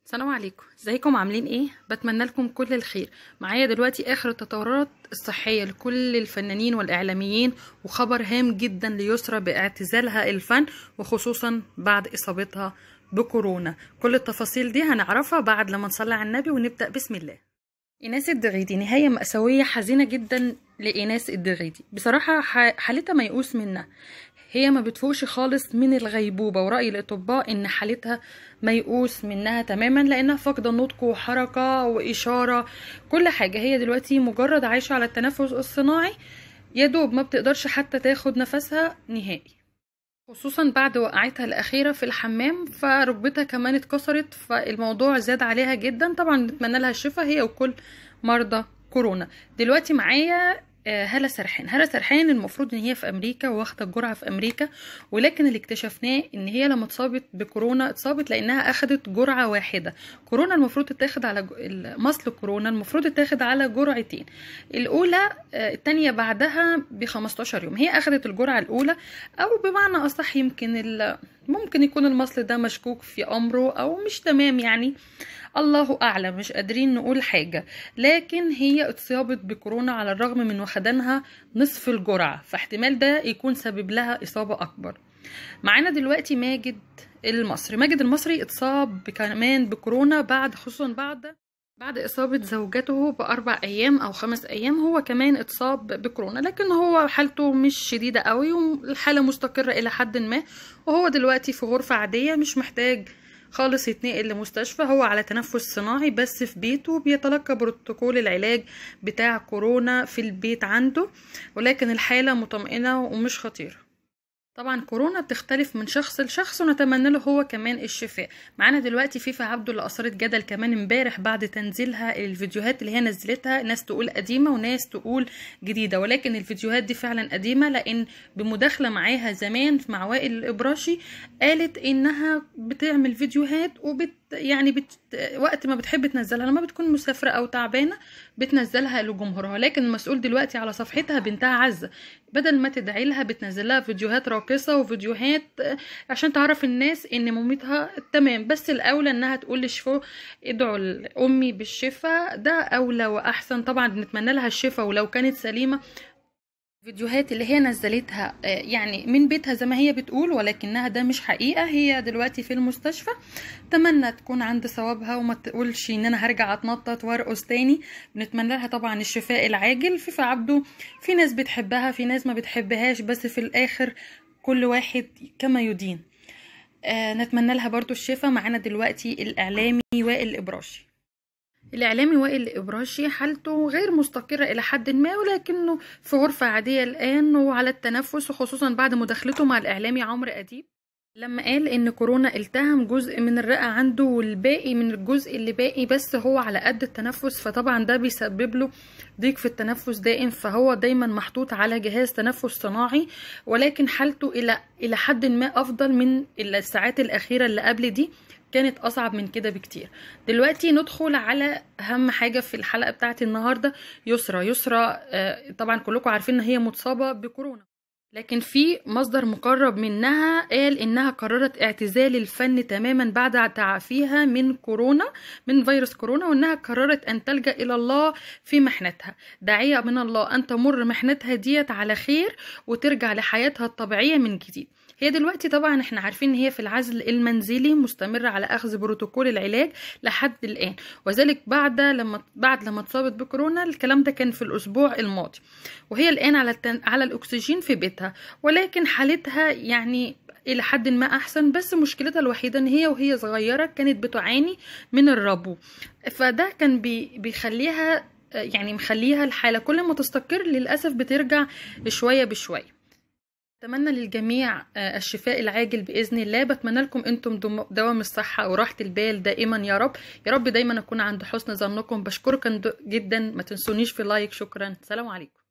السلام عليكم ازيكم عاملين ايه بتمنى لكم كل الخير معايا دلوقتي اخر التطورات الصحيه لكل الفنانين والاعلاميين وخبر هام جدا ليسرى باعتزالها الفن وخصوصا بعد اصابتها بكورونا كل التفاصيل دي هنعرفها بعد لما نصلي على النبي ونبدا بسم الله ايناس الدغيدي نهايه مأساويه حزينه جدا لايناس الدغيدي بصراحه حالتها ميؤوس منها هي ما بتفوقش خالص من الغيبوبة ورأي الأطباء إن حالتها ميؤوس منها تماما لأنها فاقدة نطق وحركة وإشارة كل حاجة هي دلوقتي مجرد عايشة على التنفس الصناعي يدوب ما بتقدرش حتى تاخد نفسها نهائي خصوصا بعد وقعتها الأخيرة في الحمام فركبتها كمان اتكسرت فالموضوع زاد عليها جدا طبعا نتمنى لها الشفاء هي وكل مرضى كورونا دلوقتي معايا هالة سرحان هالة سرحان المفروض ان هي في امريكا واخده الجرعه في امريكا ولكن اللي اكتشفناه ان هي لما اتصابت بكورونا اتصابت لانها اخدت جرعه واحده كورونا المفروض تتاخد على مصل كورونا المفروض تتاخد على جرعتين الاولى الثانيه بعدها ب 15 يوم هي اخدت الجرعه الاولى او بمعنى اصح يمكن ممكن يكون المصل ده مشكوك في امره او مش تمام يعني الله اعلم مش قادرين نقول حاجه لكن هي اتصابت بكورونا على الرغم من وخدانها نصف الجرعه فاحتمال ده يكون سبب لها اصابه اكبر معانا دلوقتي ماجد المصري ماجد المصري اتصاب كمان بكورونا بعد خصوصا بعد بعد إصابة زوجته بأربع أيام أو خمس أيام هو كمان اتصاب بكورونا لكن هو حالته مش شديدة قوي والحالة مستقرة إلى حد ما وهو دلوقتي في غرفة عادية مش محتاج خالص يتنقل لمستشفى هو على تنفس صناعي بس في بيته بيتلقى بروتوكول العلاج بتاع كورونا في البيت عنده ولكن الحالة مطمئنة ومش خطيرة طبعا كورونا بتختلف من شخص لشخص ونتمنى له هو كمان الشفاء معانا دلوقتي فيفا عبده اللي اثارت جدل كمان امبارح بعد تنزيلها الفيديوهات اللي هي نزلتها ناس تقول قديمه وناس تقول جديده ولكن الفيديوهات دي فعلا قديمه لان بمداخله معاها زمان مع وائل الابراشي قالت انها بتعمل فيديوهات وبت يعني بت... وقت ما بتحب تنزلها لما بتكون مسافره او تعبانه بتنزلها لجمهورها لكن المسؤول دلوقتي على صفحتها بنتها عزه بدل ما تدعي لها بتنزل لها فيديوهات راقصه وفيديوهات عشان تعرف الناس ان مامتها تمام بس الاولى انها تقول لشفو ادعوا لامي بالشفاء ده اولى واحسن طبعا بنتمنى لها الشفاء ولو كانت سليمه الفيديوهات اللي هي نزلتها يعني من بيتها زي ما هي بتقول ولكنها ده مش حقيقة هي دلوقتي في المستشفى اتمنى تكون عند ثوابها وما تقولش ان انا هرجع اتنطط وارقص تاني بنتمنى لها طبعا الشفاء العاجل فيفا عبده في ناس بتحبها في ناس ما بتحبهاش بس في الاخر كل واحد كما يدين آه نتمنى لها برضو الشفاء معانا دلوقتي الاعلامي وائل الابراشي الإعلامي وائل الإبراشي حالته غير مستقرة إلى حد ما ولكنه في غرفة عادية الآن وعلى التنفس وخصوصا بعد مداخلته مع الإعلامي عمرو أديب لما قال إن كورونا التهم جزء من الرئة عنده والباقي من الجزء اللي باقي بس هو على قد التنفس فطبعا ده بيسبب له ضيق في التنفس دائم فهو دايما محطوط على جهاز تنفس صناعي ولكن حالته إلى إلى حد ما أفضل من الساعات الأخيرة اللي قبل دي كانت اصعب من كده بكتير دلوقتي ندخل على اهم حاجه في الحلقه بتاعت النهارده يسرى يسرى طبعا كلكم عارفين ان هي متصابه بكورونا لكن في مصدر مقرب منها قال انها قررت اعتزال الفن تماما بعد تعافيها من كورونا من فيروس كورونا وانها قررت ان تلجا الى الله في محنتها داعيه من الله ان تمر محنتها ديت على خير وترجع لحياتها الطبيعيه من جديد هي دلوقتي طبعا احنا عارفين ان هي في العزل المنزلي مستمره على اخذ بروتوكول العلاج لحد الان وذلك بعد لما بعد لما اتصابت بكورونا الكلام ده كان في الاسبوع الماضي وهي الان على التن... على الاكسجين في بيتها ولكن حالتها يعني الى حد ما احسن بس مشكلتها الوحيده ان هي وهي صغيره كانت بتعاني من الربو فده كان بي... بيخليها يعني مخليها الحاله كل ما تستقر للاسف بترجع شويه بشويه اتمنى للجميع الشفاء العاجل باذن الله بتمنى لكم انتم دوام الصحه وراحه البال دائما يا رب يا رب دايما اكون عند حسن ظنكم بشكركم جدا ما تنسونيش في لايك شكرا سلام عليكم